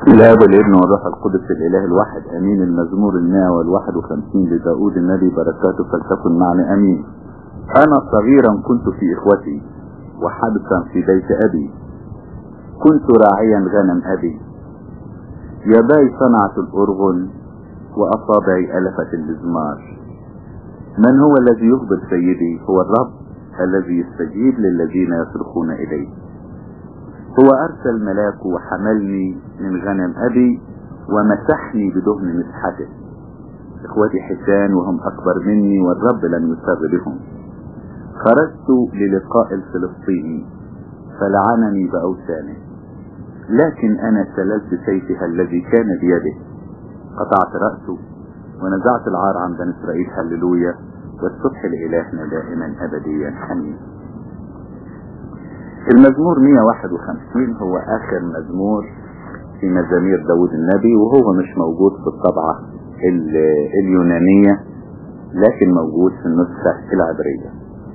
الاب والابن والروح القدس الاله الواحد امين المزمور المائة والواحد وخمسين لداود النبي بركاته فلتكن معنا امين انا صغيرا كنت في اخوتي وحدثا في بيت ابي كنت راعيا غنم ابي يداي صنعت الارغن واصابعي الفت المزمار من هو الذي يخبر سيدي هو الرب الذي يستجيب للذين يصرخون اليه هو أرسل ملاكه وحملني من غنم أبي ومسحني بدهن مسحته إخوتي حسان وهم أكبر مني والرب لم يسر بهم خرجت للقاء الفلسطيني فلعنني بأوثانه لكن أنا سللت سيفها الذي كان بيده قطعت رأسه ونزعت العار عن بني إسرائيل هللويا والصبح لإلهنا دائما أبديا حميد المزمور 151 هو آخر مزمور في مزامير داود النبي وهو مش موجود في الطبعة اليونانية لكن موجود في النسخة العبرية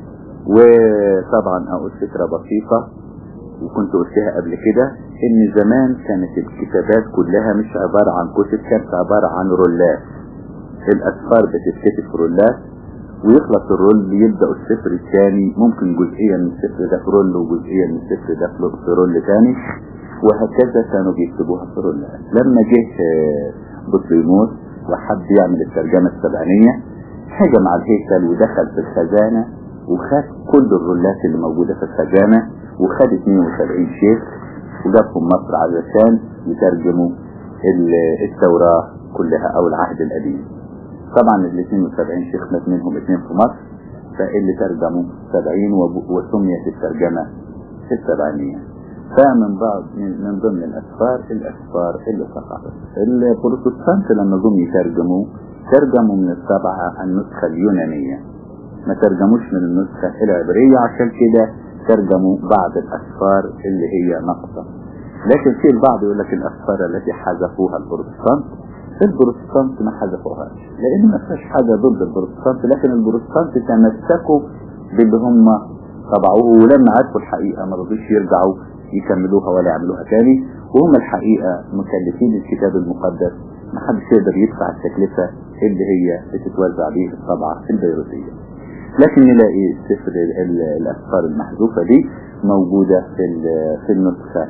وطبعا أقول فكرة بسيطة وكنت قلتها قبل كده ان زمان كانت الكتابات كلها مش عبارة عن كتب كانت عبارة عن رولات الاسفار بتتكتب في رولات ويخلص الرول يبدأ السفر الثاني ممكن جزئية من السفر ده في رول وجزئية من السفر ده في رول ثاني وهكذا كانوا بيكتبوها في رولات لما جه بطليموس وحب يعمل الترجمة السبعينية هجم على الهيكل ودخل في الخزانة وخد كل الرولات اللي موجودة في الخزانة وخد 72 شيخ وجابهم مصر علشان يترجموا التوراة كلها او العهد القديم طبعا ال 72 شيخ مات منهم اثنين في مصر فاللي ترجموا 70 وسميت الترجمة السبعينية فمن بعض من ضمن الاسفار الاسفار اللي سقطت البروتستانت لما جم يترجموا ترجموا من السبعة النسخة اليونانية ما ترجموش من النسخة العبرية عشان كده ترجموا بعض الاسفار اللي هي ناقصة لكن في البعض يقول لك الاسفار التي حذفوها البروتستانت البروتستانت ما حذفوهاش لان ما فيش حاجة ضد البروتستانت لكن البروتستانت تمسكوا باللي هم طبعوه ولما عرفوا الحقيقة ما رضيش يرجعوا يكملوها ولا يعملوها تاني وهم الحقيقة مكلفين الكتاب المقدس ما حدش يقدر يدفع التكلفة اللي هي بتتوزع بيه الطبعة البيروتية لكن نلاقي سفر الأسفار المحذوفة دي موجودة في في النسخة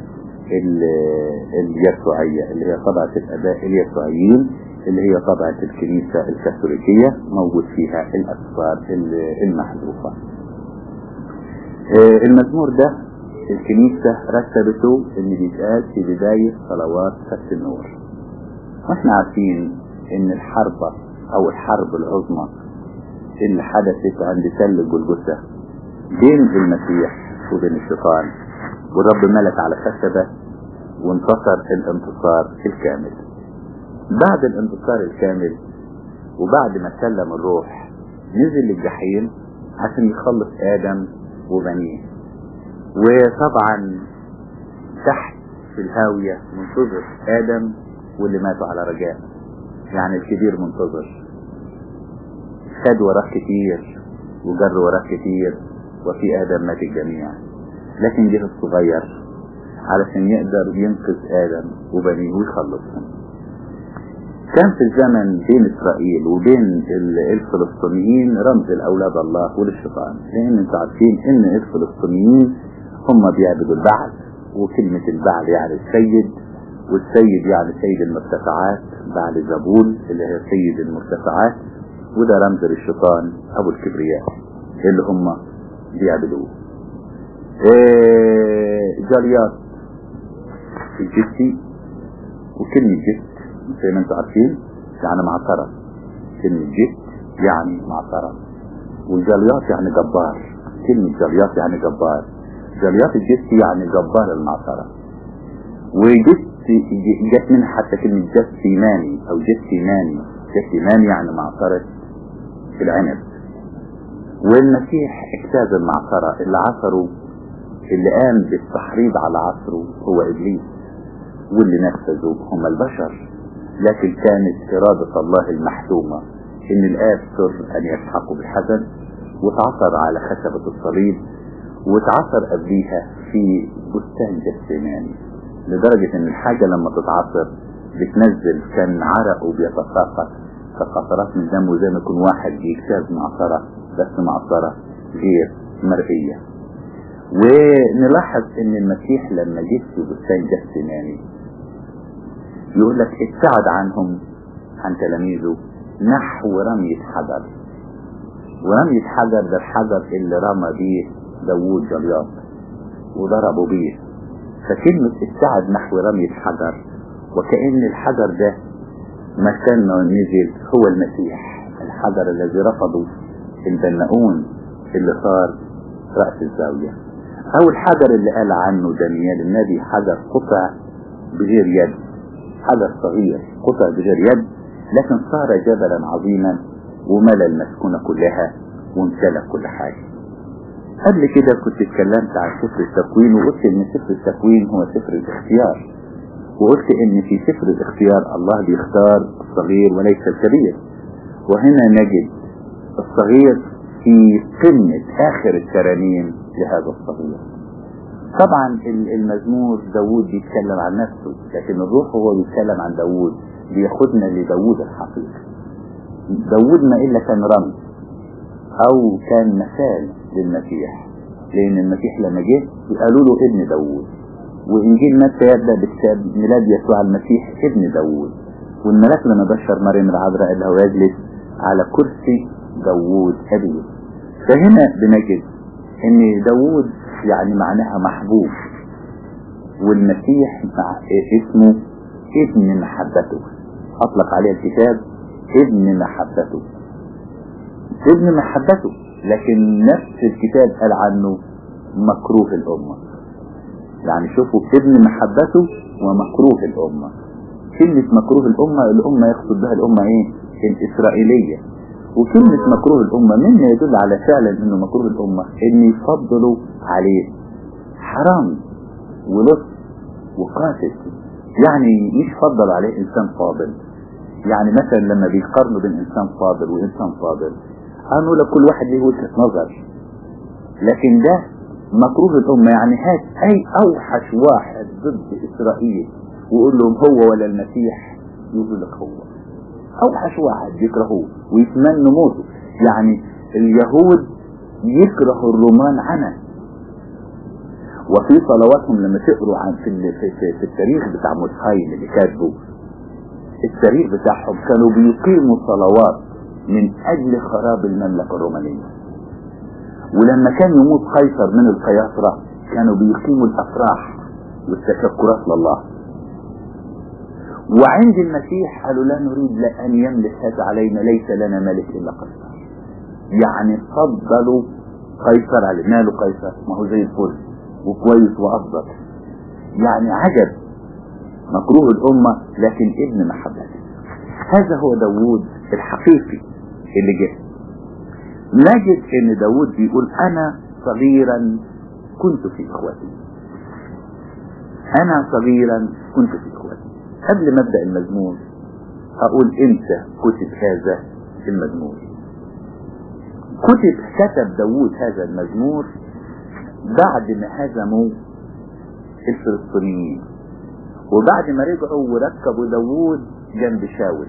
اليسوعية اللي هي طبعة الأباء اليسوعيين اللي هي طبعة الكنيسة الكاثوليكية موجود فيها الأسفار المحذوفة المزمور ده الكنيسة رتبته اللي بيتقال في بداية صلوات سبت النور واحنا عارفين ان الحرب او الحرب العظمى اللي حدثت عند تل جلجثة بين المسيح وبين الشيطان والرب ملك على خشبة وانتصر الانتصار الكامل بعد الانتصار الكامل وبعد ما سلم الروح نزل الجحيم عشان يخلص آدم وبنيه وطبعا تحت في الهاوية منتظر آدم واللي ماتوا على رجاء يعني الكبير منتظر خد وراه كتير وجر وراه كتير وفي آدم مات الجميع لكن جه الصغير علشان يقدر ينقذ آدم وبنيه ويخلصهم كان في الزمن بين إسرائيل وبين الفلسطينيين رمز الأولاد الله وللشيطان لأن انتوا عارفين إن الفلسطينيين هم بيعبدوا البعل وكلمة البعل يعني السيد والسيد يعني سيد المرتفعات بعل زبول اللي هي سيد المرتفعات وده رمز للشيطان أبو الكبرياء اللي هم بيعبدوه إيه جاليات الجسي وكلمة جست زي ما انتم عارفين يعني معصرة كلمة جست يعني معصرة والجاليات يعني جبار كلمة جاليات يعني جبار جاليات الجست يعني جبار المعصرة وجست جت منها حتى كلمة جسيماني او جسيماني جسيماني يعني معصرة العنب والمسيح اجتاز المعصرة اللي عصره اللي قام بالتحريض على عصره هو ابليس واللي نفذه هم البشر لكن كانت ارادة الله المحتومة ان الاب سر ان يسحقوا بالحزن واتعصر على خشبة الصليب واتعصر قبليها في بستان جسيماني لدرجة ان الحاجة لما تتعصر بتنزل كان عرق وبيتساقط كقطرات من دمه زي ما يكون واحد بيجتاز معصرة بس معصرة غير مرئية ونلاحظ ان المسيح لما جه في بستان جسماني يقول لك ابتعد عنهم عن تلاميذه نحو رمية حجر ورمية حجر ده الحجر اللي رمى بيه داوود جلياط وضربوا بيه فكلمة ابتعد نحو رمية حجر وكأن الحجر ده مكان ما نزل هو المسيح الحجر الذي رفضه البناؤون اللي صار رأس الزاوية أو الحجر اللي قال عنه دانيال النبي حجر قطع بغير يد حجر صغير قطع بغير يد لكن صار جبلا عظيما وملى المسكونة كلها وامتلك كل حاجة قبل كده كنت اتكلمت عن سفر التكوين وقلت ان سفر التكوين هو سفر الاختيار وقلت ان في سفر الاختيار الله بيختار الصغير وليس الكبير وهنا نجد الصغير في قمة اخر الترانيم لهذا الصغير طبعا المزمور داود بيتكلم عن نفسه لكن الروح هو بيتكلم عن داود بياخدنا لداود الحقيقي داود ما إلا كان رمز أو كان مثال للمسيح لأن المسيح لما جه قالوا له ابن داود وإنجيل متى يبدأ بكتاب ميلاد يسوع المسيح ابن داود والملاك لما بشر مريم العذراء قال له يجلس على كرسي داود أبيه فهنا بنجد ان داود يعني معناها محبوب والمسيح اسمه ابن محبته اطلق عليه الكتاب ابن محبته ابن محبته لكن نفس الكتاب قال عنه مكروه الامة يعني شوفوا ابن محبته ومكروه الامة كلمة مكروه الامة الامة يقصد بها الامة ايه الاسرائيلية وكلمة مكروه الأمة مما يدل على فعلا أنه مكروه الأمة أن يفضلوا عليه حرام ولص وقاتل يعني مش فضل عليه إنسان فاضل يعني مثلا لما بيقارنوا بين إنسان فاضل وإنسان فاضل قالوا لك كل واحد له وجهة نظر لكن ده مكروه الأمة يعني هات أي أوحش واحد ضد إسرائيل ويقول لهم هو ولا المسيح يقول لك هو اوحش واحد يكرهوه ويتمنوا موته يعني اليهود يكرهوا الرومان عنا وفي صلواتهم لما تقروا عن في, في, في التاريخ بتاع موسهايم اللي كاتبه التاريخ بتاعهم كانوا بيقيموا صلوات من اجل خراب المملكة الرومانية ولما كان يموت قيصر من القياصرة كانوا بيقيموا الافراح والتشكرات لله وعند المسيح قالوا لا نريد لأن يملك هذا علينا ليس لنا ملك إلا قيصر يعني فضلوا قيصر على ماله قيصر ما هو زي الفل وكويس وأفضل يعني عجب مكروه الأمة لكن ابن محبته هذا هو داوود الحقيقي اللي جه نجد ان داوود بيقول انا صغيرا كنت في اخوتي انا صغيرا كنت في اخوتي قبل ما ابدا المزمور اقول امتى كتب هذا المزمور كتب كتب داوود هذا المزمور بعد ما هزموا الفلسطينيين وبعد ما رجعوا وركبوا داوود جنب شاول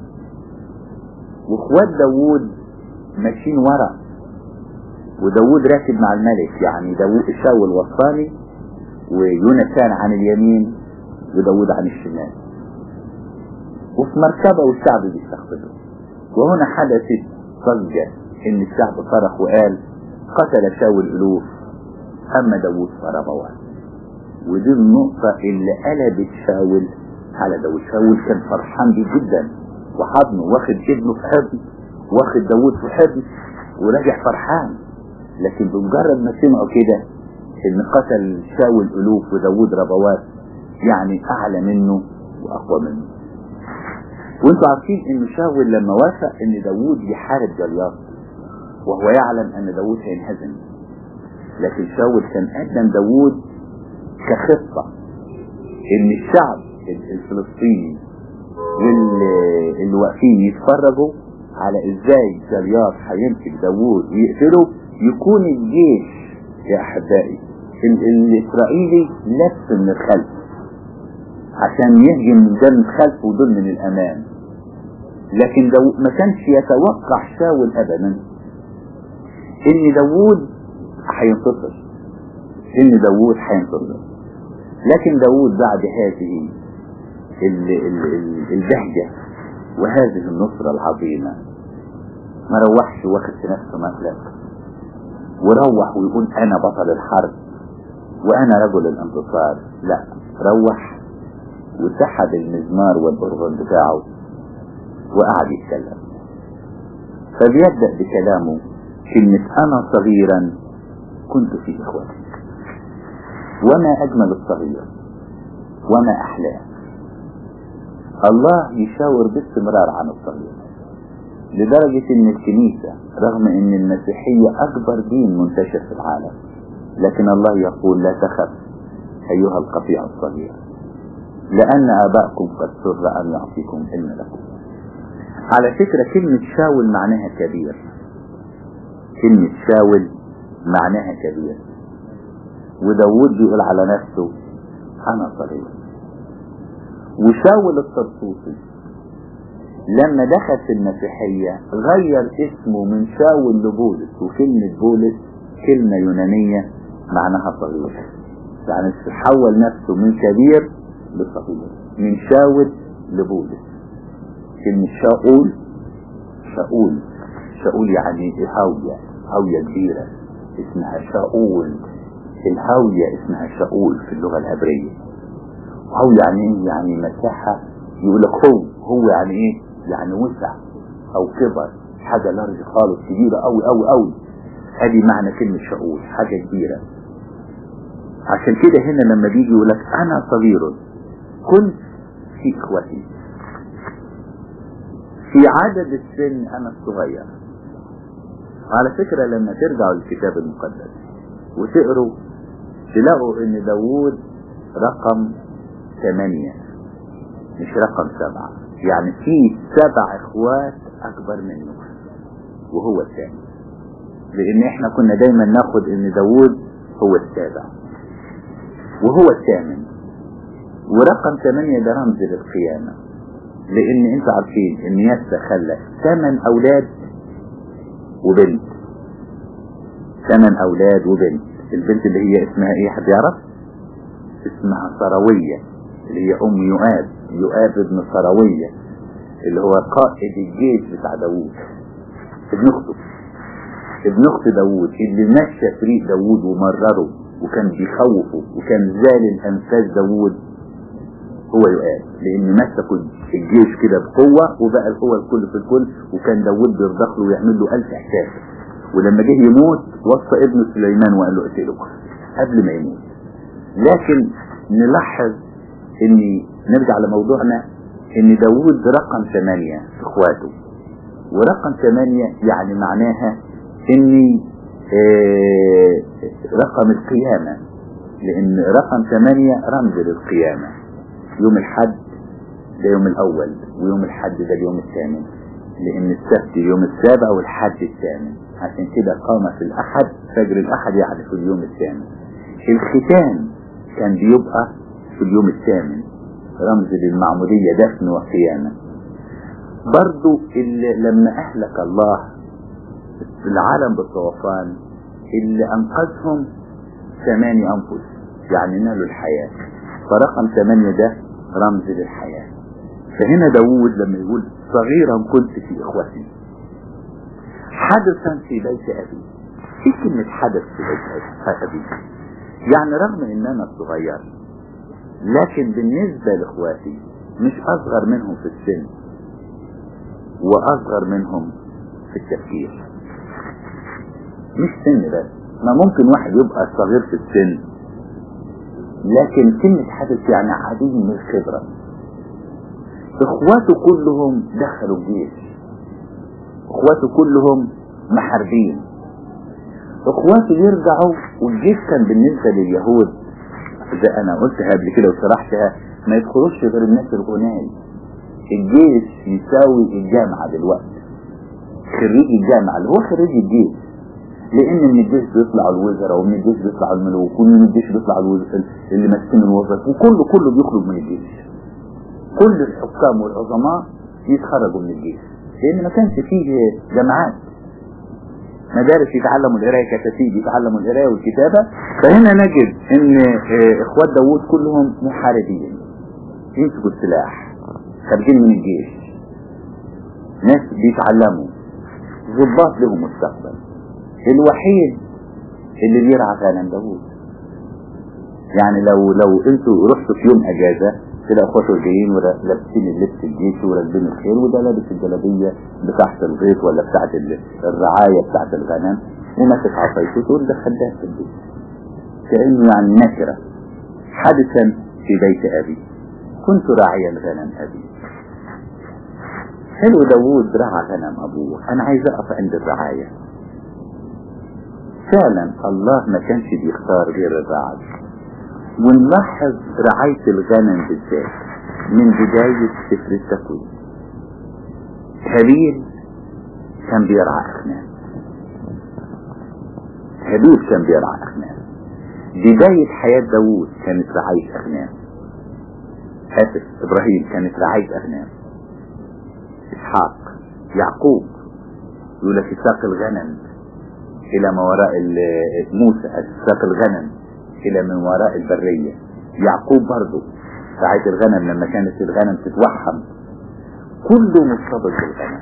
واخوات داوود ماشيين ورا وداوود راكب مع الملك يعني داوود شاول وصاني ويونسان عن اليمين وداوود عن الشمال وفي مركبة والشعب بيستقبله وهنا حدثت ضجة ان الشعب صرخ وقال قتل شاول الوف اما داوود فربوه ودي النقطة اللي قلبت شاول على داوود شاول كان فرحان بيه جدا وحضنه واخد ابنه في حضن واخد داوود في حضن وراجع فرحان لكن بمجرد ما سمعوا كده ان قتل شاول الوف وداوود ربوات يعني اعلى منه واقوى منه وانتوا عارفين ان شاول لما وافق ان داوود يحارب جلياط وهو يعلم ان داوود هينهزم لكن شاول كان قدم داوود كخطة ان الشعب الفلسطيني واللي اللي واقفين يتفرجوا على ازاي جلياط هيمسك داوود ويقتله يكون الجيش يا احبائي الاسرائيلي لف من الخلف عشان يهجم ده من خلفه ودول من الامام لكن داود ما كانش يتوقع شاول ابدا ان داوود هينتصر ان داوود هينتصر لكن داوود بعد هذه ال- ال- ال- البهجة وهذه النصرة العظيمة ما روحش واخد في نفسه مقلب وروح ويقول انا بطل الحرب وانا رجل الانتصار لا روح وسحب المزمار والأرغن بتاعه وقعد يتكلم فبيبدأ بكلامه كلمة أنا صغيرا كنت في إخوتي وما أجمل الصغير وما أحلاه الله يشاور باستمرار عن الصغير لدرجة ان الكنيسة رغم ان المسيحية اكبر دين منتشر في العالم لكن الله يقول لا تخف ايها القطيع الصغير لان اباءكم قد سر ان يعطيكم علم لكم على فكرة كلمة شاول معناها كبير كلمة شاول معناها كبير وداود بيقول على نفسه انا صغير وشاول الطرطوسي لما دخل في المسيحية غير اسمه من شاول لبولس وكلمة بولس كلمة يونانية معناها صغير يعني حول نفسه من كبير لصغير من شاول لبولس كلمة شاول شاول شاول يعني هاوية هاوية كبيرة اسمها شاول الهاوية اسمها شاول في اللغة العبرية هو يعني ايه يعني مساحة يقول لك هو هو يعني ايه يعني وسع او كبر حاجة لارج خالص كبيرة قوي قوي قوي ادي معنى كلمة شاول حاجة كبيرة عشان كده هنا لما بيجي يقول لك انا صغير كنت في اخوتي في عدد السن انا الصغير على فكرة لما ترجعوا للكتاب المقدس وتقروا تلاقوا ان داوود رقم ثمانية مش رقم سبعة يعني في سبع اخوات اكبر منه وهو الثاني لان احنا كنا دايما ناخد ان داوود هو السابع وهو الثامن ورقم ثمانية ده رمز للقيامة لان انتوا عارفين ان يسا خلى ثمان اولاد وبنت ثمان اولاد وبنت البنت اللي هي اسمها ايه حد يعرف اسمها سروية اللي هي ام يؤاب يؤاب ابن سروية اللي هو قائد الجيش بتاع داوود ابن اخته ابن اخت داوود اللي مشى طريق داوود ومرره وكان بيخوفه وكان زال انفاس داوود هو يؤاب لان مسكوا الجيش كده بقوة وبقى هو الكل في الكل وكان داوود بيرضخ له ويعمل له الف احساس ولما جه يموت وصى ابنه سليمان وقال له اقتله قبل ما يموت لكن نلاحظ ان نرجع لموضوعنا ان داوود رقم ثمانية في اخواته ورقم ثمانية يعني معناها ان آه رقم القيامة لان رقم ثمانية رمز للقيامة يوم الحد ده يوم الاول ويوم الحد ده اليوم الثامن لان السبت اليوم السابع والحد الثامن عشان كده قام في الاحد فجر الاحد يعني في اليوم الثامن الختان كان بيبقى في اليوم الثامن رمز للمعمودية دفن وقيامة برضو اللي لما اهلك الله العالم بالطوفان اللي انقذهم ثماني انفس يعني نالوا الحياة فرقم ثمانية ده رمز للحياة فهنا داوود لما يقول صغيرا كنت في اخوتي حدثا في بيت ابي ايه كلمة حدث في بيت ابي يعني رغم ان انا صغير لكن بالنسبة لاخواتي مش اصغر منهم في السن واصغر منهم في التفكير مش سن بس ما ممكن واحد يبقى صغير في السن لكن كلمة حدث يعني عديم الخبرة اخواته كلهم دخلوا الجيش اخواته كلهم محاربين اخواته يرجعوا والجيش كان بالنسبة لليهود زي انا قلتها قبل كده وشرحتها ما يدخلوش غير الناس الغنال الجيش يساوي الجامعة دلوقتي خريج الجامعة اللي هو خريج الجيش لان من الجيش بيطلع الوزراء ومن الجيش بيطلع الملوك ومن الجيش بيطلع الوزراء اللي ماسكين الوظائف وكله كله بيخرج من الجيش كل الحكام والعظماء يتخرجوا من الجيش لان ما كانش فيه جامعات مدارس يتعلموا القرايه كتاتيب يتعلموا القرايه والكتابه فهنا نجد ان اخوات داوود كلهم محاربين يمسكوا السلاح خارجين من الجيش ناس بيتعلموا ضباط لهم مستقبل الوحيد اللي بيرعى غنم داوود يعني لو لو انتوا رحتوا في يوم اجازه تلاقوا اخواته جايين ولابسين اللبس الجيشي وراكبين الخيل وده لابس الجلابيه بتاعت الغيط ولا بتاعت الرعايه بتاعت الغنم وماسك عصايته تقول ده خدام في البيت كانه يعني نكره حدثا في بيت ابي كنت راعيا غنم ابي حلو داوود رعى غنم ابوه انا عايز اقف عند الرعايه فعلا الله ما كانش بيختار غير الرعايه ونلاحظ رعاية الغنم بالذات من بداية سفر التكوين هابيل كان بيرعى أغنام هابيل كان بيرعى أغنام بداية حياة داوود كانت رعاية أغنام آسف إبراهيم كانت رعاية أغنام إسحاق يعقوب يقول لك ساق الغنم إلى ما وراء موسى ساق الغنم الى من وراء البرية يعقوب برضه رعاية الغنم لما كانت الغنم تتوحم كله مرتبط بالغنم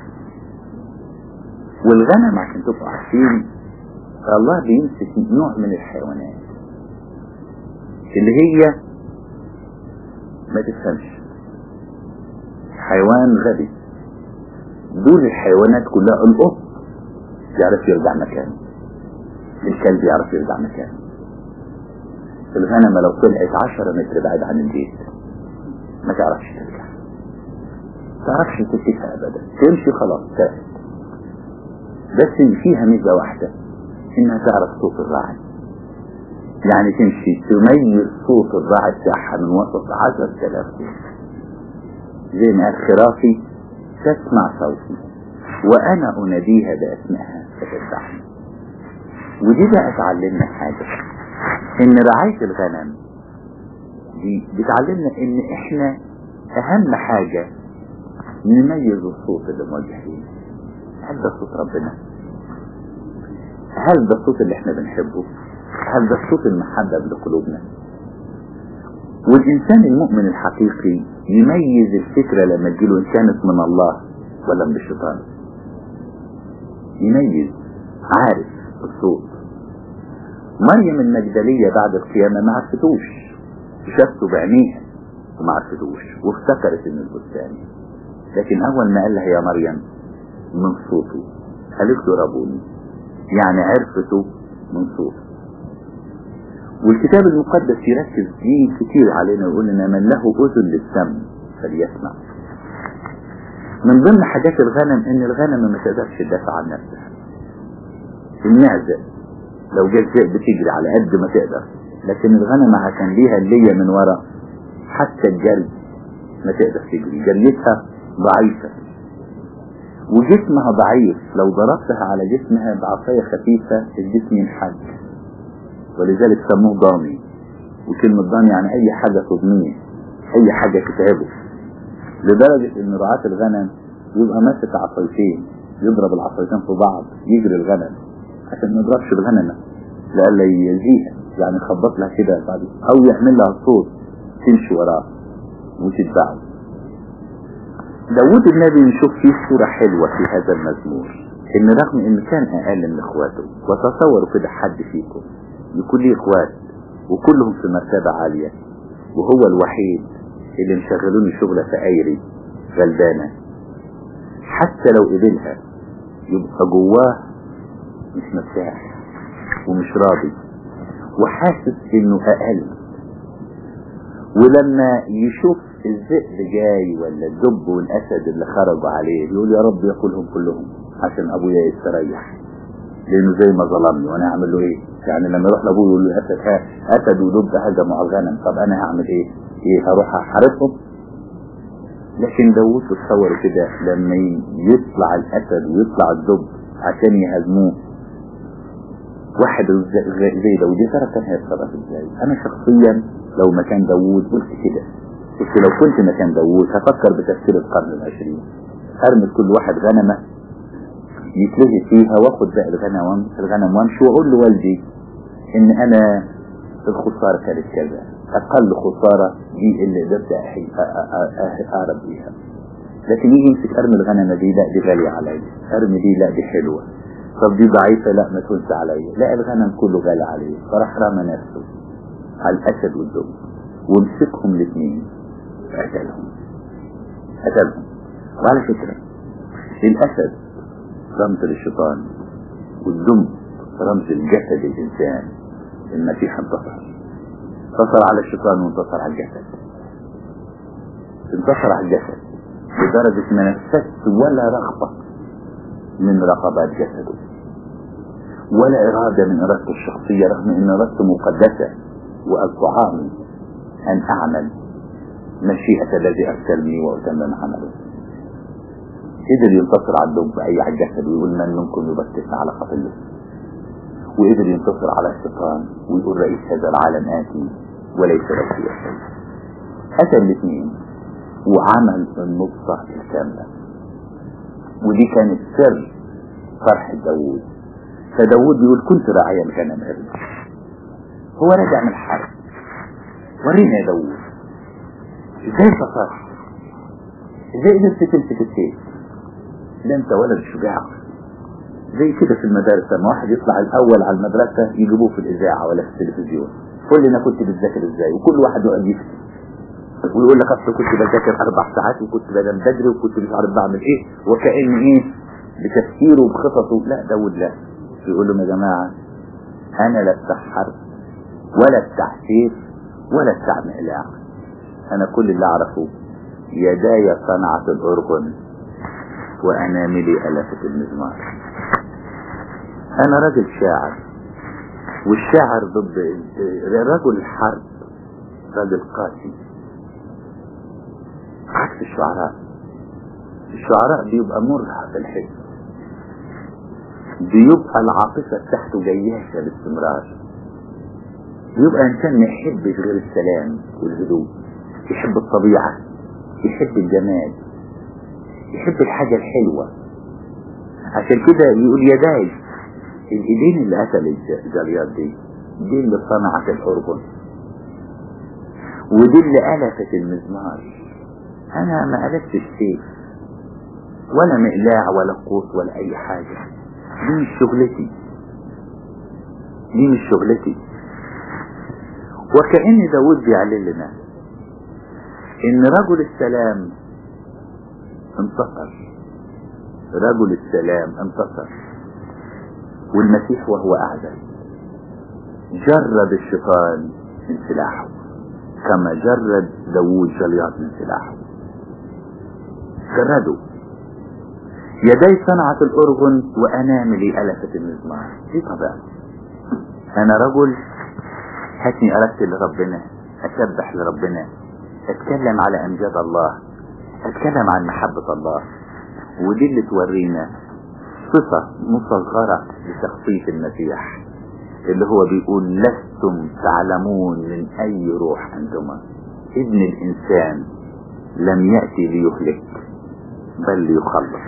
والغنم عشان تبقوا عارفين الله بيمسك نوع من الحيوانات اللي هي ما تفهمش حيوان غبي دول الحيوانات كلها القط يعرف يرجع مكانه الكلب يعرف يرجع مكانه الغنمة لو طلعت عشرة متر بعيد عن البيت ما تعرفش ترجع تعرفش تتفق ابدا تمشي خلاص تاهت بس فيها ميزة واحدة انها تعرف صوت الراعي يعني تمشي تميز صوت الراعي بتاعها من وسط عشر تلاف زي ما قال خرافي تسمع صوتي وانا اناديها باسمائها فتتبعني ودي بقى تعلمنا حاجة ان رعاية الغنم دي بتعلمنا ان احنا اهم حاجة نميز الصوت اللي موجه لينا هل ده صوت ربنا هل ده الصوت اللي احنا بنحبه هل ده الصوت المحبب لقلوبنا والانسان المؤمن الحقيقي يميز الفكرة لما تجيله ان كانت من الله ولا من الشيطان يميز عارف الصوت مريم المجدلية بعد القيامة ما عرفتوش شافته بعينيها وما عرفتوش وافتكرت ان البستان لكن اول ما قال لها يا مريم من صوته قالت له ربوني يعني عرفته من صوته والكتاب المقدس يركز فيه كتير علينا ويقول لنا من له اذن للسمع فليسمع من ضمن حاجات الغنم ان الغنم ما تقدرش تدافع عن نفسها المعزة لو جت ذئب بتجري على قد ما تقدر لكن الغنم عشان ليها اللية من ورا حتى الجري ما تقدر تجري جريتها ضعيفة وجسمها ضعيف لو ضربتها على جسمها بعصاية خفيفة الجسم ينحد ولذلك سموه ضامي وكلمة ضامي يعني أي حاجة تضميه أي حاجة تتعبه لدرجة إن رعاة الغنم يبقى ماسك عصايتين يضرب العصايتين في بعض يجري الغنم عشان ما يضربش الغنمة لألا يزيها يعني يخبط لها كده بعد أو يعمل لها صوت تمشي وراه وتتبعه داود النبي نشوف فيه صورة حلوة في هذا المزمور ان رغم ان كان اقل من اخواته وتصوروا كده حد فيكم يكون ليه اخوات وكلهم في مرتبة عالية وهو الوحيد اللي مشغلون شغلة في ايري غلبانة حتى لو قبلها يبقى جواه مش مرتاح ومش راضي وحاسس انه اقل ولما يشوف الذئب جاي ولا الدب والاسد اللي خرجوا عليه يقول يا رب ياكلهم كلهم عشان ابويا يستريح لانه زي ما ظلمني وانا هعمل له ايه يعني لما يروح لابوه يقول له اسد ها اسد ودب هجموا على الغنم طب انا هعمل ايه ايه هروح احاربهم لكن داوود تصور كده لما يطلع الاسد ويطلع الدب عشان يهزموه واحد زي داود يا ترى كان هيتصرف ازاي انا شخصيا لو مكان داوود قلت كده قلت لو كنت مكان داوود هفكر بتفكير القرن العشرين ارمي كل واحد غنمة يتلهي فيها واخد بقى الغنم الغنم وامشي واقول لوالدي ان انا الخسارة كانت كذا اقل خسارة دي اللي قدرت اهرب بيها لكن يجي يمسك ارمي الغنمة دي لا دي غالية عليا ارمي دي لا دي حلوة طب دي ضعيفة لا ما تنسى عليا لا الغنم كله غالي عليه فراح رمى نفسه على الاسد والدب ومسكهم الاثنين قتلهم قتلهم وعلى فكرة الاسد رمز للشيطان والذنب رمز الجسد الانسان المسيح انتصر انتصر على الشيطان وانتصر على الجسد انتصر على الجسد لدرجة ما نفست ولا رغبة من رغبات جسده ولا إرادة من إرادته الشخصية رغم أن إرادته مقدسة وأطعامي أن أعمل مشيئة الذي أرسلني وأتمم عمله قدر ينتصر على الدب أي على الجسد ويقول من منكم يبتس على خطيه وقدر ينتصر على الشيطان ويقول رئيس هذا العالم آتي وليس له شيء أتى الاثنين وعمل النصة الكاملة ودي كانت سر فرح داوود فداوود بيقول كنت راعيا الغنم ابني هو راجع من الحرب ورينا يا داوود ازاي انتصرت ازاي قدرت تمسك السيف ده انت ولد شجاع زي كده في المدارس لما واحد يطلع الاول على المدرسة يجيبوه في الاذاعة ولا في التلفزيون قول لي انا كنت بتذاكر ازاي وكل واحد يقعد يفتي ويقول لك اصل كنت بذاكر اربع ساعات وكنت بنام بدري وكنت مش عارف بعمل ايه وكأن ايه بتفكيره وبخططه لا داود لا يقول لهم يا جماعة انا لا بتاع حرب ولا بتاع سيف ولا بتاع مقلاع انا كل اللي اعرفه يداي صنعت الارغن واناملي الفت المزمار انا راجل شاعر والشاعر ضد رجل الحرب راجل قاسي عكس الشعراء الشعراء بيبقى مرهق الحس بيبقى العاطفة بتاعته جياشة باستمرار بيبقى انسان ما يحبش غير السلام والهدوء يحب الطبيعة يحب الجمال يحب الحاجة الحلوة عشان كده يقول يداي الايدين اللي قتل الجريات دي دي اللي صنعت الأرجل ودي اللي ألفت المزمار انا ما قلبتش سيف ولا مقلاع ولا قوس ولا اي حاجة دي مش شغلتي دي مش شغلتي وكأن داود بيعلن لنا ان رجل السلام انتصر رجل السلام انتصر والمسيح وهو اعزل جرد الشيطان من سلاحه كما جرد داوود جليات من سلاحه جردوا يدي صنعت الأرغن وأناملي ألفت المزمار دي طبيعتي أنا رجل هاتني أرتل لربنا أسبح لربنا أتكلم على أمجاد الله أتكلم عن محبة الله ودي اللي تورينا صفة مصغرة لشخصية المسيح اللي هو بيقول لستم تعلمون من أي روح أنتما ابن الإنسان لم يأتي ليهلك بل ليخلص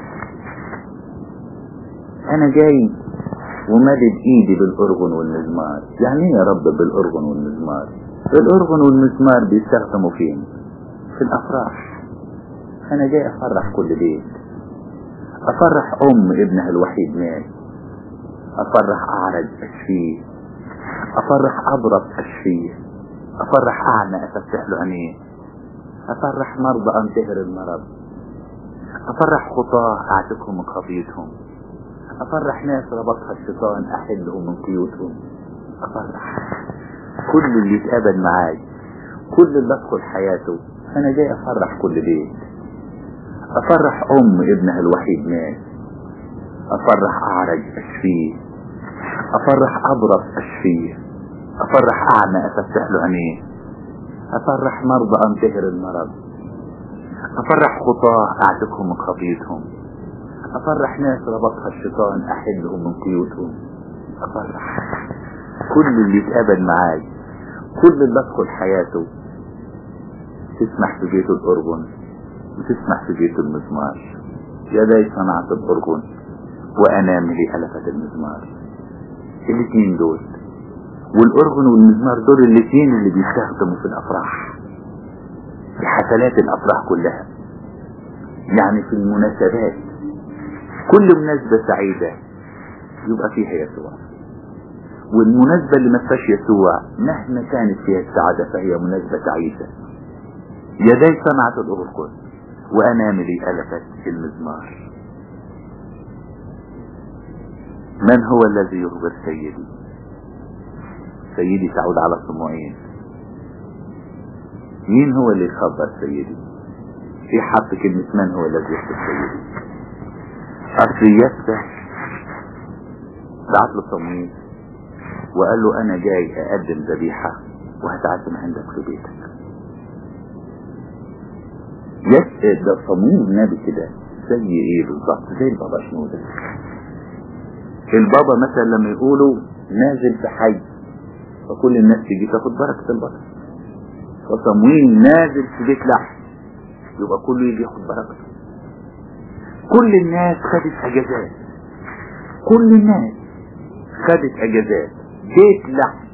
انا جاي ومدد ايدي بالارغن والمزمار يعني ايه يا رب بالارغن والمزمار الارغن والمزمار بيستخدموا فين في الافراح انا جاي افرح كل بيت افرح ام ابنها الوحيد مات افرح اعرج اشفيه افرح ابرص اشفيه افرح اعمى افتح له عينيه افرح مرضى انتهر المرض افرح خطاه اعتقهم من خطيتهم افرح ناس ربطها الشيطان احلهم من قيودهم افرح كل اللي يتقابل معاي كل اللي ادخل حياته انا جاي افرح كل بيت افرح ام ابنها الوحيد مات افرح اعرج اشفيه افرح ابرص اشفيه افرح اعمى افتح له عينيه افرح مرضى انتهر المرض افرح خطاه اعتقهم من خطيتهم افرح ناس ربطها الشيطان احلهم من قيودهم افرح كل اللي اتقابل معاي كل اللي ادخل حياته تسمح في بيت الأرجن وتسمح في بيت المزمار يدي صنعت الأرجن وأناملي ألفت المزمار الاثنين دول والأرجن والمزمار دول الاثنين اللي بيستخدموا في الأفراح في حفلات الأفراح كلها يعني في المناسبات كل مناسبة سعيدة يبقى فيها يسوع والمناسبة اللي ما فيهاش يسوع مهما كانت فيها السعادة فهي مناسبة تعيسة يدي صنعت الأرجل وأناملي ألفت المزمار من هو الذي يخبر سيدي سيدي تعود على صموئين مين هو اللي يخبر سيدي في حط كلمة من هو الذي يخبر سيدي أصل يفتح بعت له صموئين وقال له أنا جاي أقدم ذبيحة وهتعزم عندك في بيتك يسأل ده صموئيل النبي كده زي ايه بالظبط زي البابا شنودة البابا مثلا لما يقولوا نازل في حي فكل الناس تيجي تاخد بركة البطل فصموئيل نازل في بيت لحم يبقى كله يجي ياخد بركته كل الناس خدت اجازات كل الناس خدت اجازات بيت لحم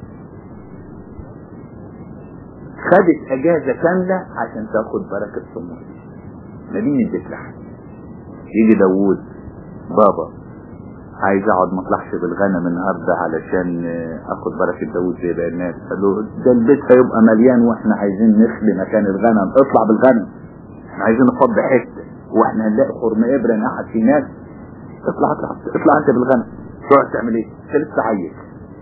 خدت اجازة كاملة عشان تاخد بركة صموئيل مدينة بيت لحم يجي داوود بابا عايز اقعد ما اطلعش بالغنم النهارده علشان اخد بركه داوود زي باقي الناس قال له ده البيت هيبقى مليان واحنا عايزين نخلي مكان الغنم اطلع بالغنم احنا عايزين نفضي حته واحنا هنلاقي خرم ابره نقعد في ناس اطلع اطلع اطلع انت بالغنم تقعد تعمل ايه؟ انت لسه عيل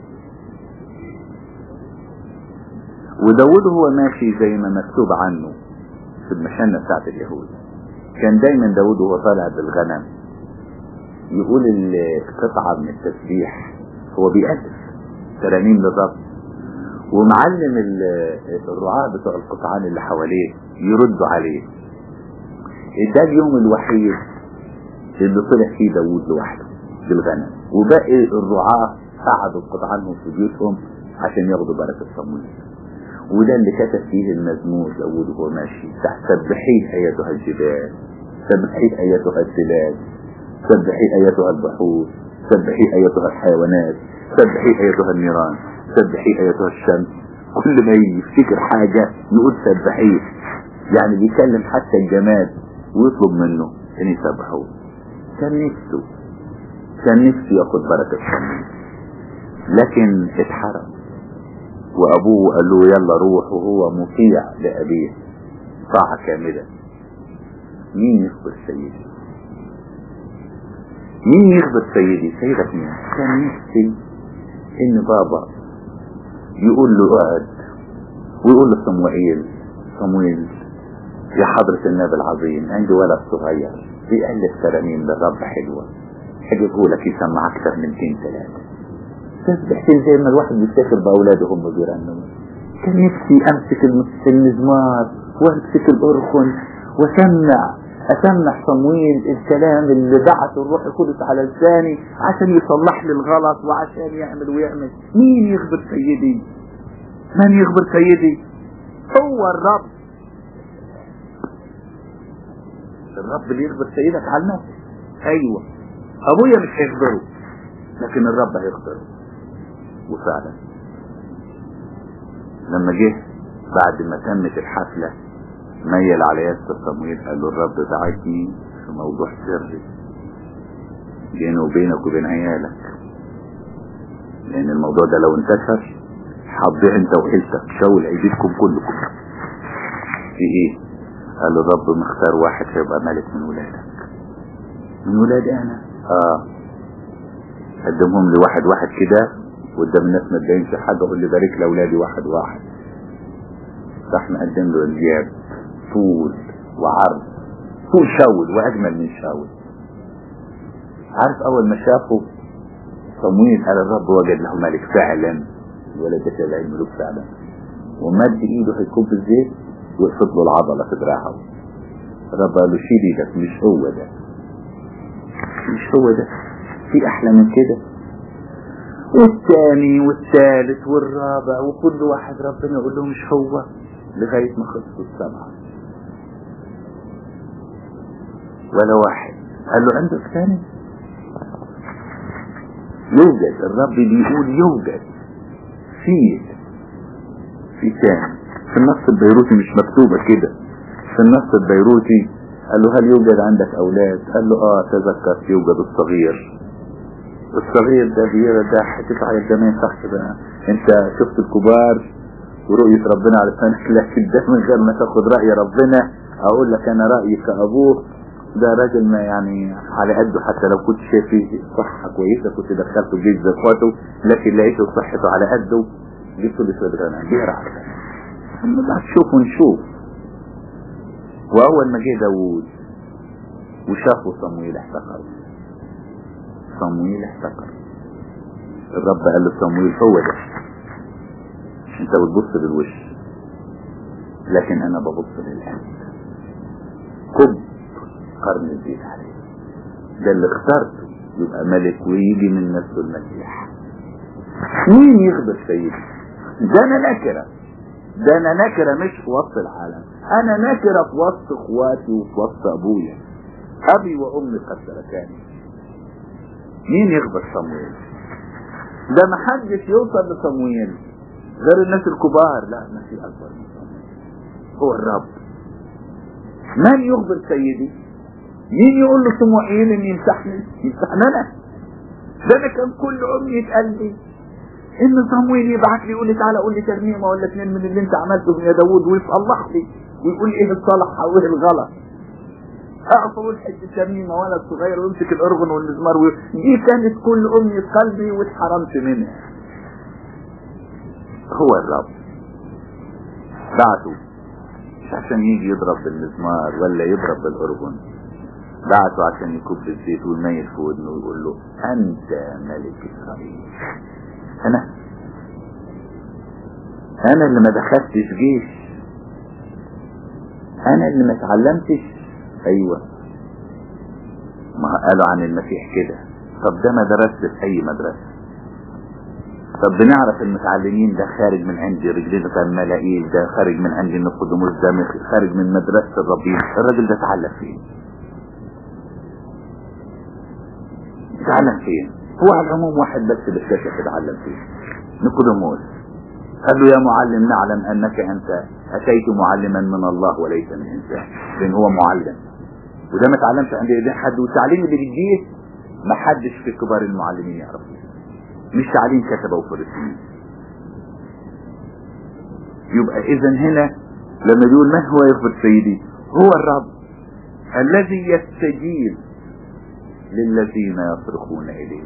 وداود هو ماشي زي ما مكتوب عنه في المشنة بتاعت اليهود كان دايما داود وهو طالع بالغنم يقول القطعة من التسبيح هو بيألف ترانيم للرب ومعلم الرعاة بتوع القطعان اللي حواليه يردوا عليه ده اليوم الوحيد اللي طلع فيه داود لوحده بالغنم وباقي الرعاة قعدوا قطعانهم في بيوتهم عشان ياخدوا بركة صمويل وده اللي كتب فيه المزمور داود وهو ماشي سبحيه ايتها الجبال سبحيه ايتها التلال سبحي ايتها البحور سبحي ايتها الحيوانات سبحي ايتها النيران سبحي ايتها الشمس كل ما يفتكر حاجة يقول سبحيه يعني بيكلم حتى الجماد ويطلب منه ان يسبحوه كان نفسه كان نفسه ياخد بركة الصميم لكن اتحرم وابوه قال له يلا روح وهو مطيع لابيه طاعة كاملة مين يخبر سيدي مين يخبر سيدي سيدك مين كان نفسي ان بابا يقول له اقعد ويقول له صموئيل صموئيل يا حضرة النبي العظيم عندي ولد صغير بيألف ترانيم للرب حلوة اجيبه لك يسمع اكتر من اثنين ثلاثة تسبح زي ما الواحد بيفتكر باولاده هم بيرنموا كان نفسي امسك المزمار وامسك الارخن واسمع اسمع صمويل الكلام اللي بعته الروح القدس على لساني عشان يصلح لي الغلط وعشان يعمل ويعمل مين يخبر سيدي من يخبر سيدي هو الرب الرب اللي يخبر سيدك على نفسه ايوه ابويا مش هيخبره لكن الرب هيخبره وفعلا لما جه بعد ما تمت الحفله ميل على ياسر صمويل قال له الرب بعتني في موضوع سري بيني وبينك وبين عيالك لان الموضوع ده لو انتشر هتضيع انت وعيلتك شاول عيدتكم كلكم في ايه قال له الرب مختار واحد هيبقى ملك من ولادك من ولادي انا اه قدمهم لي واحد واحد كده قدام الناس ما تبينش حاجه قول لي بارك لاولادي واحد واحد راح مقدم له انجاب طول وعرض طول شاول واجمل من شاول عارف اول ما شافه صمويل قال الرب وجد له ملك فعلا الولد ده شبع الملوك فعلا ومد ايده هيكون في الزيت ويقصد له العضله في دراعه الرب قال له شيل ايدك مش هو ده مش هو ده في احلى من كده والثاني والثالث والرابع وكل واحد ربنا يقول له مش هو لغاية ما خلصوا السبعة ولا واحد قال له عندك ثاني يوجد الرب بيقول يوجد فيه في ثاني في النص البيروتي مش مكتوبة كده في النص البيروتي قال له هل يوجد عندك اولاد قال له اه تذكرت يوجد الصغير الصغير ده بيرى ده هتتعيط ده ما ينفعش بقى انت شفت الكبار ورؤية ربنا على لسانك لكن ده من غير ما تاخد رأي ربنا اقول لك انا رأيي كابوه ده راجل ما يعني على قده حتى لو كنت شايف فيه صحة كويسة كنت دخلته جيش زي اخواته لكن لقيته صحته على قده جبته لسواد غنم بيقرا على الغنم بعد شوف ونشوف واول ما جه داوود وشافوا صمويل احتقر صمويل احتقر الرب قال له صمويل هو ده انت بتبص للوش لكن انا ببص للقلب كب قرن الزيت عليه ده اللي اخترته يبقى ملك ويجي من نفسه المسيح مين يخبر سيدي ده انا نكره ده انا نكره مش في وسط العالم انا نكره في وسط اخواتي وفي وسط ابويا ابي وامي قد تركاني مين يخبر صمويل ده ما حدش يوصل لصمويل غير الناس الكبار لا ما في اكبر من صمويل هو الرب من يخبر سيدي مين يقول له صموئيل ان يمسحني يمسحني انا ده انا كان كل امنية قلبي ان صمويل يبعت لي يقول لي تعالى قول لي ترنيمه ولا اتنين من اللي انت عملته يا داوود ويصلح لي ويقول ايه الصالح وايه الغلط اقف اقول حته ترنيمه وانا صغير وامسك الارغن والمزمار و... دي كانت كل امنية قلبي واتحرمت منها هو الرب بعته مش عشان يجي يضرب بالمزمار ولا يضرب بالارغن بعته عشان يكب الزيت والميل في ودنه ويقول له انت ملك اسرائيل انا انا اللي ما دخلتش جيش انا اللي ما اتعلمتش ايوه ما قالوا عن المسيح كده طب ده ما درست في اي مدرسة طب بنعرف المتعلمين ده خارج من عند رجلنا كان ملاقيل ده خارج من عند النقدموس ده خارج من مدرسة الربيع الراجل ده اتعلم فين اتعلم فين هو على العموم واحد بس بالكشف اتعلم فيه نقدموس قال له يا معلم نعلم انك انت اتيت معلما من الله وليس من انسان لان هو معلم وده ما اتعلمش عند ايدين حد والتعليم اللي بيديه ما حدش في كبار المعلمين يعرفه مش تعليم كتبه وفرسين يبقى اذا هنا لما بيقول من هو يغفر سيدي هو الرب الذي يستجيب للذين يصرخون اليه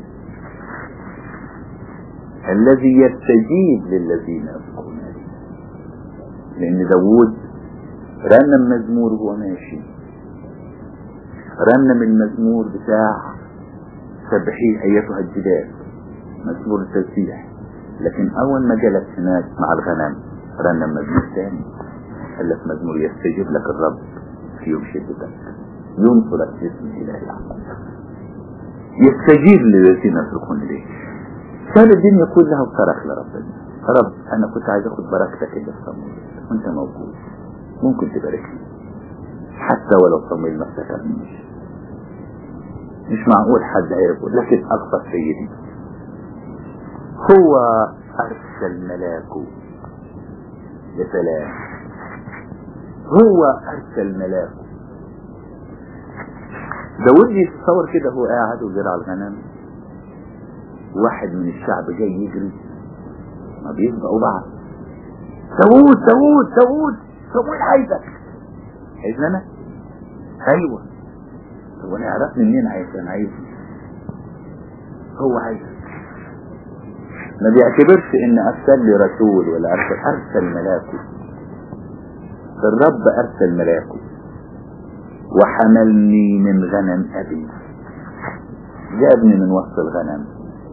الذي يستجيب للذين يصرخون اليه لان داوود رنم مزمور وهو ماشي رنم المزمور بتاع سبحيه ايتها الجبال مزمور التسبيح لكن اول ما جلس هناك مع الغنم رنم مزمور ثاني قال لك مزمور يستجيب لك الرب في يوم شدتك ينصرك باسم اله يعقوب يستجيب للذين يصرخون اليه كان الدنيا كلها وصرخ لربنا رب انا كنت عايز اخد بركتك اللي في صمويل وانت موجود ممكن تباركني حتى ولو صمويل ما افتكرنيش مش معقول حد هيقول لكن اكثر سيدي هو ارسل ملاكه يا سلام هو ارسل ملاكه داود يتصور كده هو قاعد وزرع الغنم واحد من الشعب جاي يجري ما بيسبقوا بعض داوود داوود داوود داوود عايزك عايزني انا ايوه هو انا عرفني منين عايز انا عايزني هو عايزك ما بيعتبرش ان ارسل لي رسول ولا ارسل ارسل ملاكه الرب ارسل ملاكه وحملني من غنم ابي جابني من وسط الغنم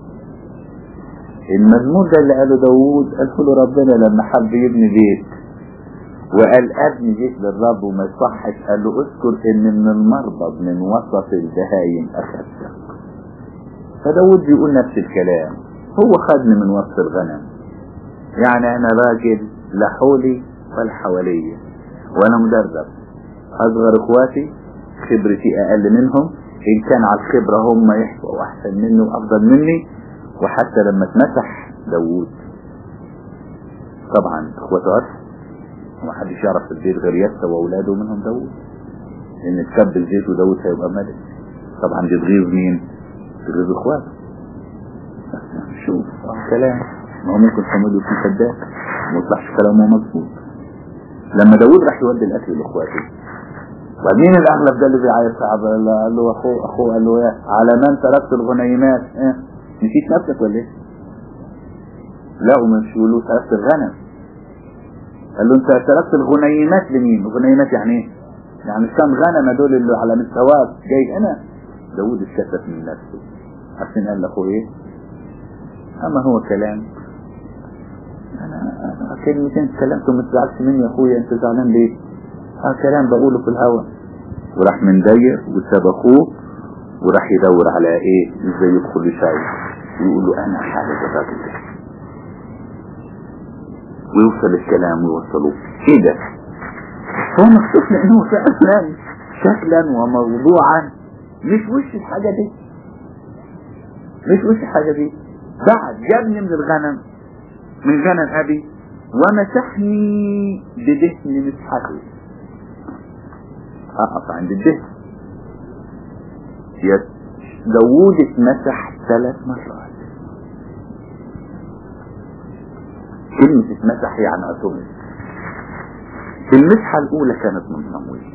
المزمور ده اللي قاله داوود قاله له ربنا لما حب يبني بيت وقال ابني بيت للرب وما يصحش قال له اذكر ان من المربض من وسط البهايم اخذتك فداود بيقول نفس الكلام هو خدني من وسط الغنم يعني انا راجل لا حولي ولا حواليا وانا مدرب اصغر اخواتي خبرتي اقل منهم ان كان على الخبرة هم يحصوا احسن مني وافضل مني وحتى لما اتمسح داوود طبعا اخواته عرف ومحدش يعرف في البيت غير يسا واولاده منهم داوود ان تكب الزيت وداوود هيبقى ملك طبعا دي تغيظ مين تغيظ اخواته شوف كلام ما هو ممكن حمود يكون كذاب ما يطلعش كلامه مظبوط لما داوود راح يودي الاكل لاخواته ومين الاغلب ده اللي بيعيط صعب قال له اخوه اخوه قال له ايه على من تركت الغنيمات ايه نسيت نفسك ولا ايه لا ومش يقول له تركت الغنم قال له انت تركت الغنيمات لمين الغنيمات يعني ايه يعني كم غنم دول اللي على مستواك جاي هنا داوود اتكسف من نفسه عشان قال لاخوه ايه اما هو كلام انا أنا كلمتين اتكلمت وما تزعلش مني يا اخويا انت زعلان ليه اه كلام بقوله في الهوا وراح مندير وساب اخوه وراح يدور على ايه ازاي يدخل يشاور ويقول له انا حالة الراجل ده ويوصل الكلام ويوصلوه ايه ده هو مكتوب لانه فعلا شكلا وموضوعا مش وش الحاجة دي مش وش الحاجة دي بعد جابني من الغنم من غنم ابي ومسحني بدهن مسحته اقف عند الدهن داوود اتمسح ثلاث مرات كلمة اتمسح يعني اعتمد المسحة الاولى كانت من صمويل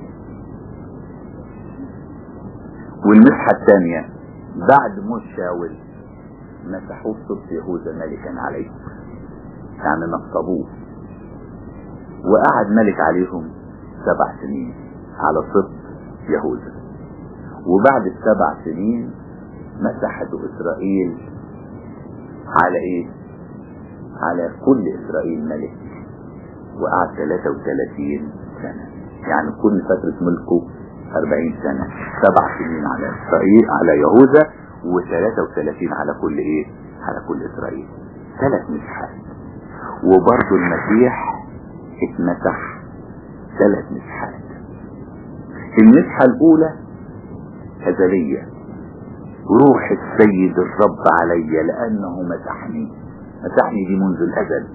والمسحة الثانية بعد موت شاول مسحوه صبت يهوذا ملكا عليه يعني نصبوه وقعد ملك عليهم سبع سنين على صبت يهوذا وبعد السبع سنين مسحته اسرائيل على ايه على كل اسرائيل ملك وقعد 33 سنة يعني كل فترة ملكه 40 سنة سبع سنين على اسرائيل على يهوذا و33 على كل ايه على كل اسرائيل ثلاث مسحات وبرضه المسيح اتمسح ثلاث مسحات المسحة الاولى ازلية روح السيد الرب علي لانه مسحني مسحني دي منذ الازل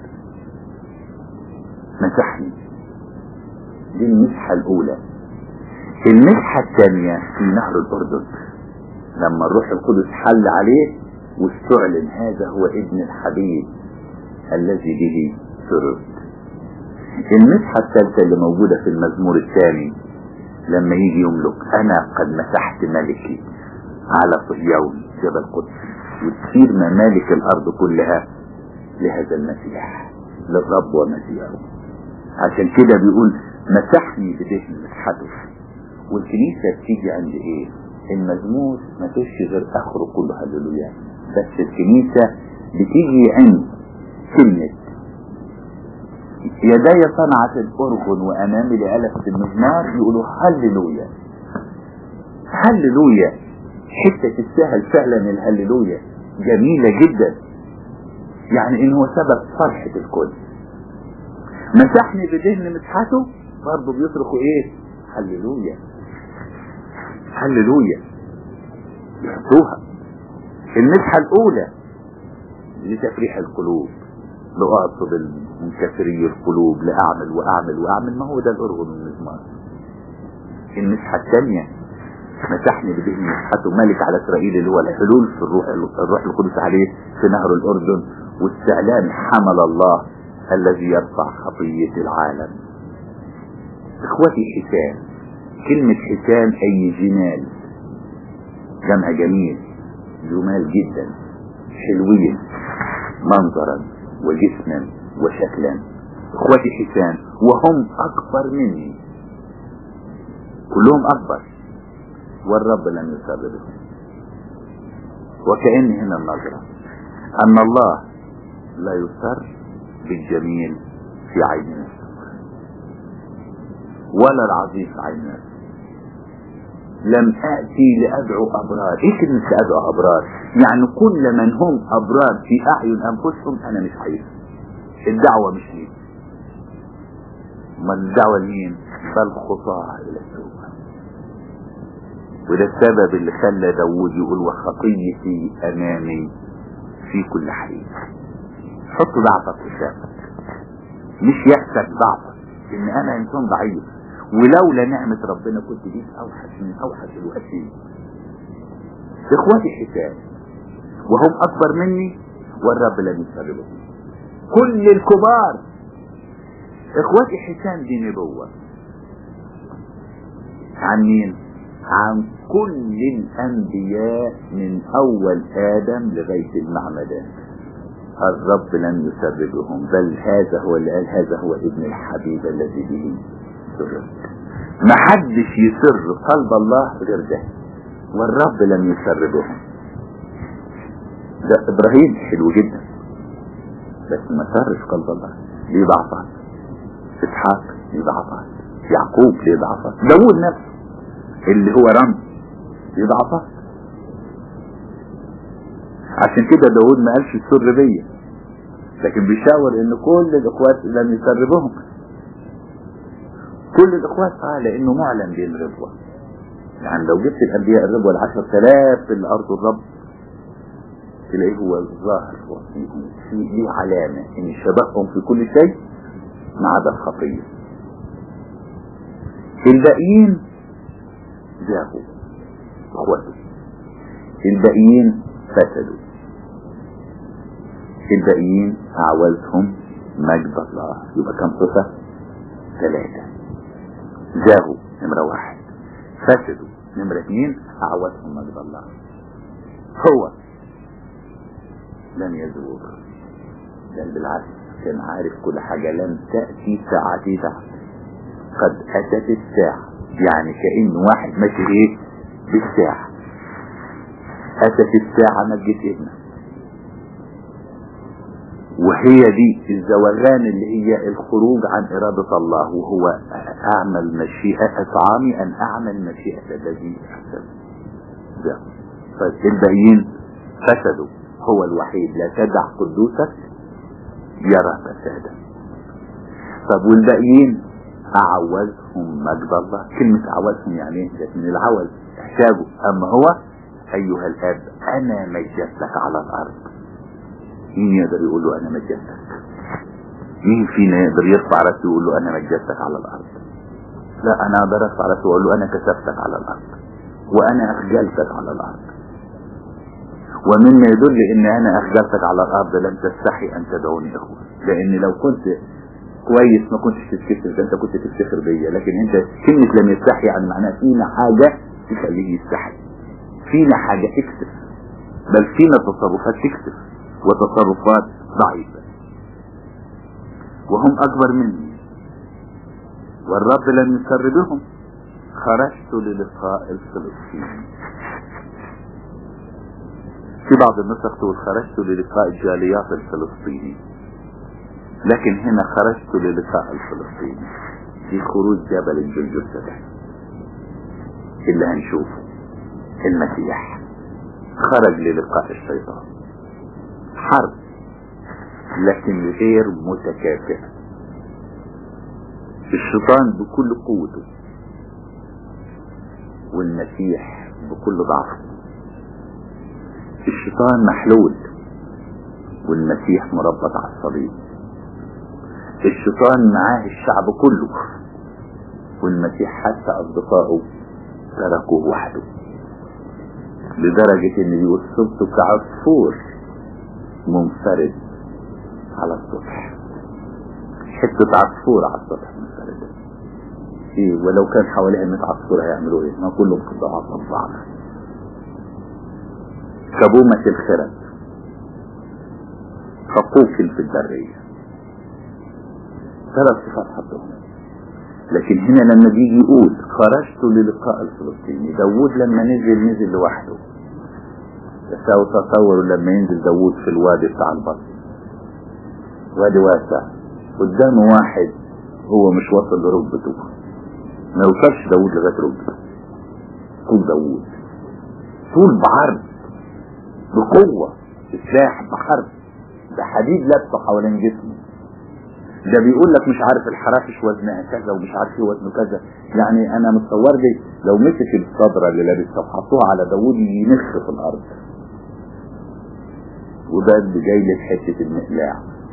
مسحني دي المسحة الاولى المسحة الثانية في نهر الاردن لما الروح القدس حل عليه واستعلن هذا هو ابن الحبيب الذي به سررت المسحة الثالثة اللي موجودة في المزمور الثاني لما يجي يملك انا قد مسحت ملكي على صهيون جبل قدس وتصير ممالك الارض كلها لهذا المسيح للرب ومسيحه عشان كده بيقول مسحني بدهن مسحته والكنيسة بتيجي عند ايه المزمور ما تشي غير اخره كله هللويا بس الكنيسة بتيجي عند كلمة يدي صنعت الأرغن وأمامي لألفة المزمار يقولوا هللويا هللويا حتة تستاهل فعلا الهللويا جميلة جدا يعني ان هو سبب فرحة الكل مسحني بدهن مسحته برضه بيصرخوا ايه هللويا هللويا يحطوها المسحة الاولى لتفريح القلوب لأعصب المنكسري القلوب لأعمل وأعمل وأعمل ما هو ده الأرغن والمزمار المسحة الثانية مسحني بدهن مسحته ملك على إسرائيل اللي هو الحلول في الروح الروح القدس عليه في نهر الأردن واستعلان حمل الله الذي يرفع خطية العالم اخوتي حسان كلمة حسان اي جمال جمع جميل جمال جدا حلوين منظرا وجسما وشكلا اخوتي حسان وهم اكبر مني كلهم اكبر والرب لم يسر بهم وكأن هنا النظرة ان الله لا يسر بالجميل في عين نفسه ولا العظيم في عين نفسه لم آتي لأدعو أبرار إيه كلمة لأدعو أبرار يعني كل من هم أبرار في أعين أنفسهم أنا مش عايز الدعوة مش ليه ما الدعوة لمين فالخطاة إلى التوبة وده السبب اللي خلى داوود يقول وخطيتي أمامي في كل حين حط ضعفك قدامك مش يحسك ضعفك ان انا انسان ضعيف ولولا نعمة ربنا كنت جيت اوحش من اوحش الوحشين اخواتي حساب وهم اكبر مني والرب لم يسربهم كل الكبار اخواتي حسان دي نبوة عن مين عن كل الانبياء من اول ادم لغاية المعمدان الرب لم يسربهم بل هذا هو اللي قال هذا هو ابن الحبيب الذي به سر ما حدش يسر قلب الله غير ده والرب لم يسربهم ده ابراهيم حلو جدا بس ما سرش قلب الله ليه ضعفات اسحاق ليه ضعفات يعقوب ليه ضعفات داوود نفسه اللي هو رمز ليه ضعفات عشان كده داود ما قالش السر بيا لكن بيشاور ان كل الاخوات لم يسربهم كل الاخوات اه لانه معلن بين الربوة يعني لو جبت الانبياء الربوة العشر تلاف في الارض الرب تلاقيه هو الظاهر وفيهم في ليه علامة ان شبههم في كل شيء ما عدا الخطية الباقيين زاغوا اخواته الباقيين فسدوا الباقيين أعوزهم مجد الله يبقى كم صفة ثلاثة زاغوا نمرة واحد فسدوا نمرة اثنين أعوزهم مجد الله هو لم يزور بل بالعكس كان عارف كل حاجة لم تأتي ساعتي بعد قد أتت الساعة يعني كأن واحد ماشي ايه بالساعة أتت الساعة مجت ابنه وهي دي الزوغان اللي هي الخروج عن إرادة الله وهو أعمل مشيئة أطعامي أن أعمل مشيئة الذي أحسن ده فالباقيين فسدوا هو الوحيد لا تدع قدوسك يرى فسادا طب والباقيين أعوزهم مجد الله كلمة أعوزهم يعني ايه من العوز احتاجوا أما هو أيها الأب أنا مجدتك على الأرض مين يقدر يقول له أنا مجدتك مين فينا يقدر يرفع راسه ويقول له أنا مجدتك على الأرض لا أنا أقدر أرفع راسي وأقول له أنا كسبتك على الأرض وأنا أخجلتك على الأرض ومما يدل ان انا اخجلتك على الارض لم تستحي ان تدعوني اخوة لان لو كنت كويس ما كنتش تفتخر ده انت كنت تفتخر بيا لكن انت كلمة لم يستحي يعني معناها فينا حاجة تخليه يستحي فينا حاجة تكسب بل فينا تصرفات تكسب وتصرفات ضعيفة وهم اكبر مني والرب لم يسربهم خرجت للقاء الفلسطيني في بعض النسخ تقول خرجت للقاء الجاليات الفلسطيني لكن هنا خرجت للقاء الفلسطيني في خروج جبل الجلجثة ده اللي هنشوفه المسيح خرج للقاء الشيطان حرب لكن غير متكافئة الشيطان بكل قوته والمسيح بكل ضعفه الشيطان محلول والمسيح مربط على الصليب الشيطان معاه الشعب كله والمسيح حتى أصدقائه تركوه وحده لدرجة ان بيقول صبته كعصفور منفرد على السطح حتة عصفور على السطح منفردة ايه ولو كان حواليها 100 عصفور هيعملوا ايه ما كلهم قطاعات من بعض كبومة الخرد حقوق في البرية ثلاث صفات حطهم لكن هنا لما بيجي يقول خرجت للقاء الفلسطيني داوود لما نزل نزل لوحده تساوي تصوروا لما ينزل داوود في الوادي بتاع البطن وادي واسع قدامه واحد هو مش واصل لركبته ما يوصلش داوود لغايه ركبته طول داوود طول بعرض بقوة بسلاح بحرب ده حديد لابسه حوالين جسمه ده بيقول لك مش عارف الحرافش وزنها كذا ومش عارف ايه وزنه كذا يعني انا متصور لي لو مسك الصدرة اللي لابسها وحطوها على داوود ينخ في الارض وده اللي جاي لحتة المقلاع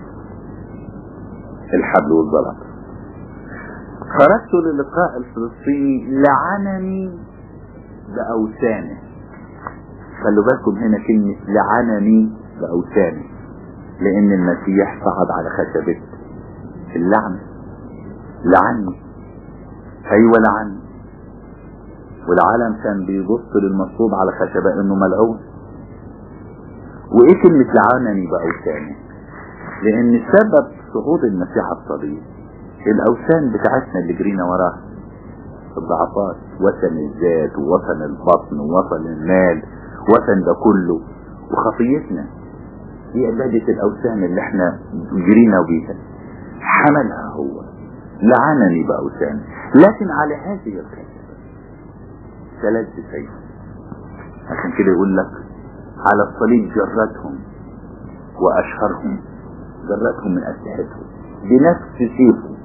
الحبل والزلط خرجت للقاء الفلسطيني لعنني بأوثانه خلوا بالكم هنا كلمة لعنني بأوثانه لأن المسيح صعد على خشبة اللعنة لعني أيوة لعني والعالم كان بيبص للمصلوب على خشبة انه ملعون وايه كلمة لعنني بأوثانه لان سبب صعود المسيح على الصليب الاوثان بتاعتنا اللي جرينا وراها الضعفات وثن الذات ووثن البطن ووثن المال وثن ده كله وخطيتنا هي عبادة الاوثان اللي احنا جرينا بيها حملها هو لعنني بأوثان لكن على هذه الخشبة ثلاث سيف عشان كده يقول لك على الصليب جرتهم وأشهرهم جرتهم من أسلحتهم بنفس سيفه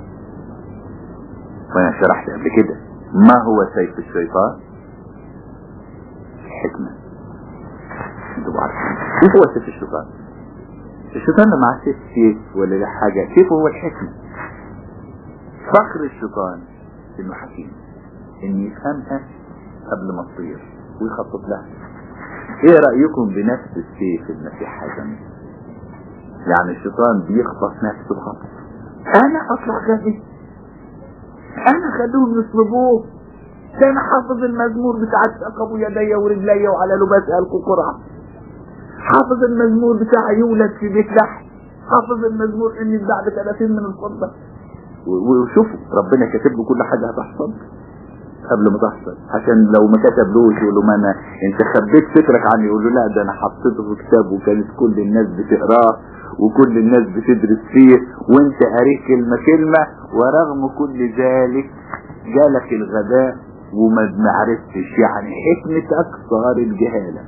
وانا شرحت قبل كده ما هو سيف الشيطان الحكمة انتوا عارفين ايه هو سيف الشيطان الشيطان لما معاه سيف سيف ولا له حاجة سيفه هو الحكمة فخر الشيطان انه حكيم ان يفهمها قبل ما تصير ويخطط لها ايه رأيكم بنفس السيف المسيح هزمه يعني الشيطان بيخطف نفسه خطف انا اطلع غبي انا خدوهم يصلبوه ده انا حافظ المزمور بتاع ثقبوا يدي ورجلي وعلى لباس القوا قرعه حافظ المزمور بتاع يولد في بيت لحم حافظ المزمور اني اتباع ب 30 من الفضه وشوفوا ربنا كاتب له كل حاجه هتحصل قبل ما تحصل عشان لو ما كتبلوش يقول له ما انا انت خبيت فكرك عني يقول له لا ده انا حطيته في كتاب وكانت كل الناس بتقراه وكل الناس بتدرس فيه وانت قريت كلمة كلمة ورغم كل ذلك جالك الغباء وما معرفتش يعني حكمتك صار الجهالة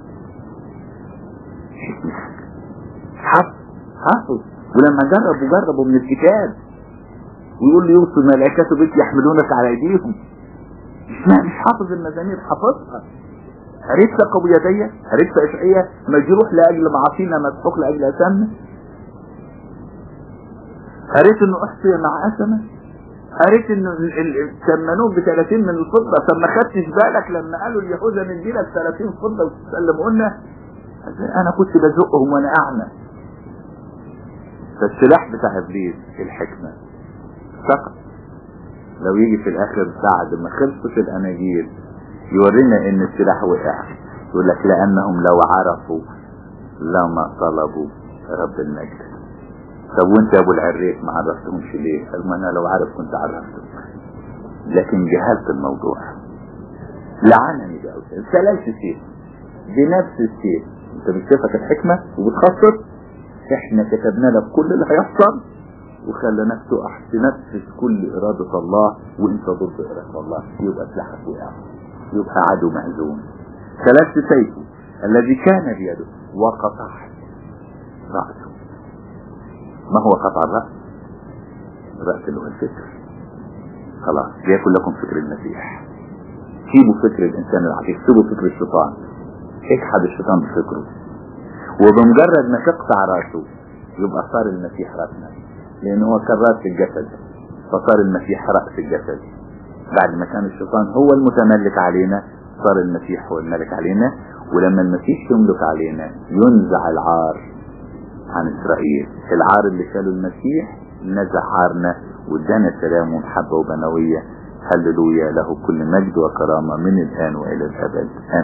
حفظ حفظ ولما جربوا جربوا من الكتاب ويقول لي يوصل ملائكته بك يحملونك على ايديهم لا مش حافظ المزامير حافظها قريت ثقب يدي قريت في اشعية مجروح لاجل معاصينا مسحوق لاجل اثامنا قريت انه احصي مع اثمه قريت انه ثمنوه ب 30 من الفضه طب ما خدتش بالك لما قالوا اليهوذا نديلك 30 فضه وتسلموا لنا انا كنت بزقهم وانا اعمى فالسلاح بتاع ابليس الحكمه فقط لو يجي في الاخر بعد ما خلصت الاناجيل يورينا ان السلاح وقع يقول لك لانهم لو عرفوا لما طلبوا رب المجد طب وانت يا ابو العريف ما عرفتهمش ليه قال ما انا لو عارف كنت عرفتهم لكن جهلت الموضوع لعنني بقى ثلاث سيف بنفس السيف انت بتشوفك الحكمة وبتخطط احنا كتبنا لك كل اللي هيحصل وخليناك تقع تنفذ كل إرادة الله وانت ضد إرادة الله يبقى سلاحك وقع يبقى عدو مهزوم ثلاث سيفه الذي كان بيده وقطعت رأسه ما هو قطع الرأس الرأس اللي هو الفكر خلاص ليكن لكم فكر المسيح سيبوا فكر الإنسان العتيق سيبوا فكر الشيطان اجحد الشيطان بفكره وبمجرد ما تقطع رأسه يبقى صار المسيح رأسنا لأن هو كان رأس الجسد فصار المسيح رأس الجسد بعد ما كان الشيطان هو المتملك علينا صار المسيح هو الملك علينا ولما المسيح يملك علينا ينزع العار عن إسرائيل العار اللي شاله المسيح نزع عارنا وادانا سلام ومحبة وبنوية هللويا له كل مجد وكرامة من الآن وإلى الأبد